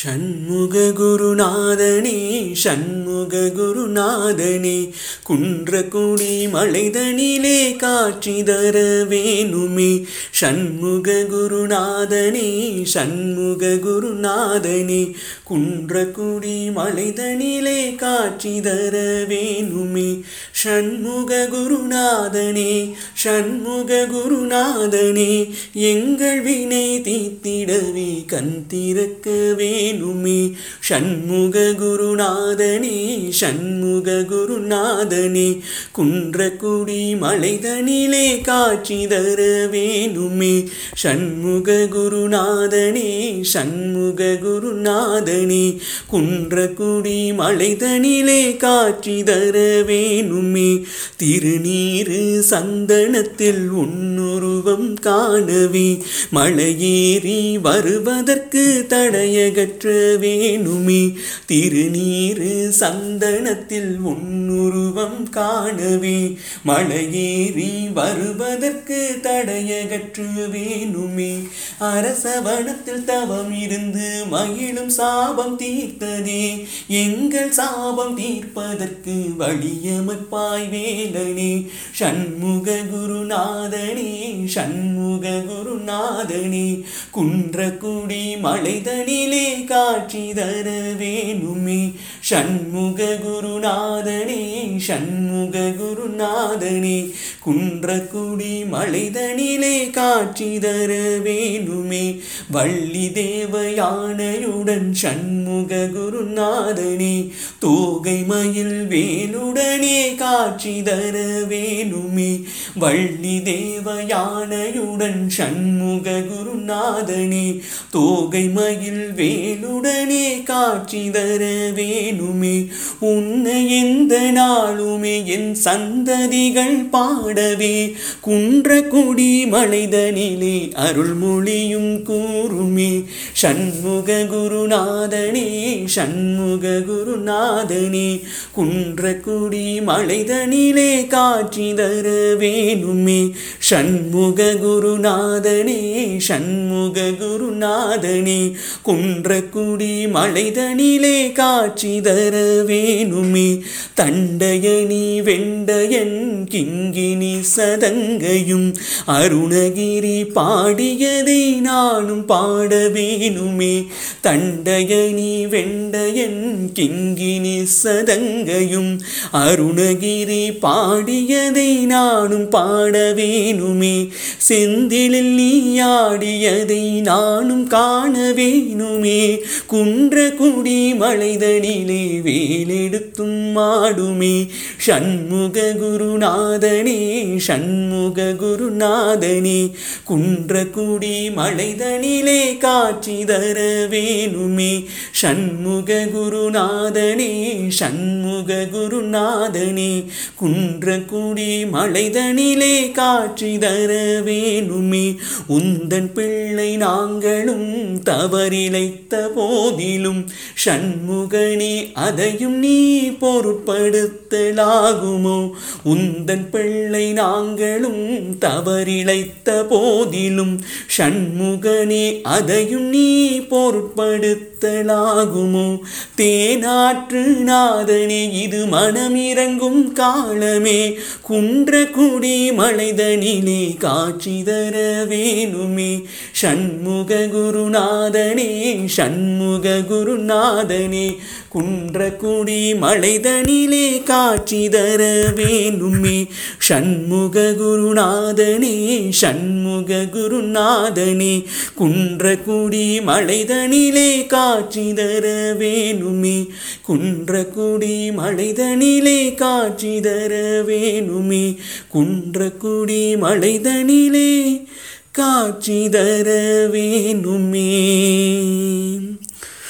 ஷண்முக குருநாதனே ஷண்முக குருநாதனே குன்றக்குடி மலைதனிலே காட்சி தர வேணுமே ஷண்முக குருநாதனே ஷண்முக குருநாதனே குன்றக்குடி மலைதனிலே காட்சி தர வேணுமே ஷண்முக குருநாதனே ஷண்முக குருநாதனே எங்கள் வினை தீத்திடவே கண் திறக்க வேணுமே ஷண்முக குருநாதனே ஷண்முக குருநாதனே குன்றக்குடி மலைதனிலே காட்சி தர வேணுமே ஷண்முக குருநாதனே ஷண்முக குருநாதனே குன்றக்குடி மலைதனிலே காட்சி தர வேணுமே திருநீரு சந்தனத்தில் உன்னுருவம் காணவே மலையேறி வருவதற்கு தடையகற்ற வேணுமே திருநீரு சந்தனத்தில் உன்னுருவம் காணவே மலையேறி வருவதற்கு தடையகற்ற வேணுமே அரசவனத்தில் தவம் இருந்து மகிழும் சாபம் தீர்த்ததே எங்கள் சாபம் தீர்ப்பதற்கு வழியமைப்பாய் வேலனே ஷண்முக குருநாதனே ஷண்முக குருநாதனே குன்றக்குடி மலைதனிலே காட்சி தர வேணுமே ஷண்முக குருநாதனே ஷண்முக குருநாதனே குன்றக்குடி மலைதனிலே காட்சி தர வேணுமே வள்ளி தேவயானையுடன் ஷண்முக குருநாதனே தோகை மயில் வேலுடனே காட்சி தர வேணுமே வள்ளி தேவயானையுடன் ஷண்முக குருநாதனே தோகை மயில் வேலுடனே காட்சி தர வேணுமே உன்னை எந்த நாளுமே என் சந்ததிகள் பாடவே குன்றக்குடி மலைதனிலே அருள்மொழியும் கூறுமே ஷண்முக குருநாதனே ஷண்முக குருநாதனே குன்றக்குடி மலைதனிலே காட்சி தர வேணுமே ஷண்முக குருநாதனே ஷண்முக குருநாதனே குன்றக்குடி மலைதனிலே காட்சி தர வேணுமே தண்டயனி வெண்டயன் கிங்கினி சதங்கையும் அருணகிரி பாடியதை நானும் பாட வேணுமே தண்டயனி வெண்டயன் கிங்கினி சதங்கையும் அருணகிரி பாடியதை நானும் பாட வேணுமே செந்திலில் நீ ஆடியதை நானும் காண வேணுமே குன்றக்குடி மலைதனிலே வேலெடுத்தும் மாடுமே ஷண்முக குருநாதனே ஷண்முக குருநாதனே குன்றக்குடி மலைதனிலே காட்சி தர வேணுமே ஷண்முக குருநாதனே ஷண்முக குருநாதனே குன்றக்குடி மலைதனிலே காட்சி தர வேணுமே உந்தன் பிள்ளை நாங்களும் தவறிழைத்த போதிலும் ஷண்முகனே அதையும் நீ பொருட்படுத்தலாகுமோ உந்தன் பிள்ளை நாங்களும் தவறிழைத்த போதிலும் ஷண்முகனே அதையும் நீ பொருட்படுத்தலாகுமோ தேனாற்று நாதனே இது மனமிறங்கும் காலமே குன்றக்குடி மலைதனிலே காட்சி தர வேணுமே ஷண்முக குருநாதனே ஷண்முக குருநாதனே குன்றக்குடி மலைதனிலே காட்சி தர வேணுமே ஷண்முக குருநாதனே ஷண்முக குருநாதனே குன்றக்குடி மலைதனிலே காட்சி தர வேணுமே குன்றக்குடி மலைதனிலே காட்சி தர வேணுமே குன்றக்குடி மலைதனிலே காட்சி தர வேணுமே